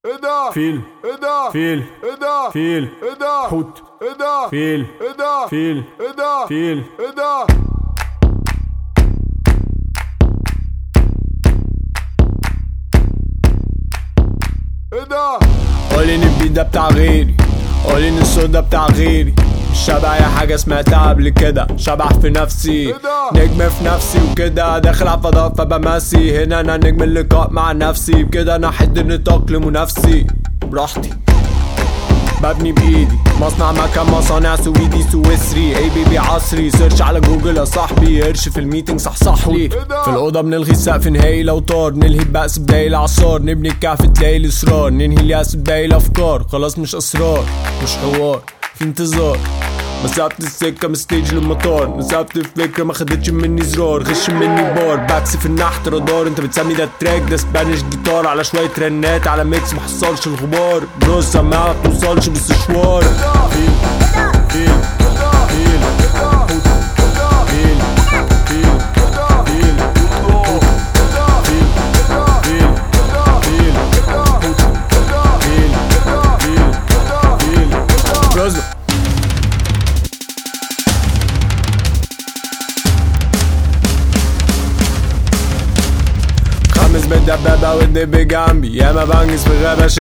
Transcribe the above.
ايه ده فيل ايه ده فيل ايه ده فيل ايه ده حوت ايه ده فيل ايه ده فيل ايه ده فيل ايه ده ايه ده قولي ان البيت ده بتاع غيري قولي ان الصوت ده بتاع غيري مش شبه اي حاجه سمعتها قبل كده شبح في نفسي إيه ده؟ نجم في نفسي وكده داخل على الفضاء فبمسي هنا انا نجم اللقاء مع نفسي بكده انا حد نطاق لمنافسي براحتي ببني بايدي مصنع مكان مصانع سويدي سويسري اي بيبي عصري سيرش على جوجل يا صاحبي قرش في الميتنج صح لي ده؟ في الاوضه بنلغي السقف نهائي لو طار نلهي البأس بداية العصار نبني الكهف تلاقي الاصرار ننهي اليأس بداية الافكار خلاص مش اسرار مش حوار في انتظار مسافة السكة من ستيج للمطار مسافة الفكرة ما خدتش مني زرار غش مني بار باكس في النحت رادار انت بتسمي ده تراك ده سبانيش جيتار على شوية رنات على ميكس محصلش الغبار بروز سماعة ما بتوصلش بالسشوار فيل فيل فيل فيل فيل فيل فيل فيل فيل فيل فيل بروز خمس بالدبابة والدب جنبي ياما بنجز في الغابة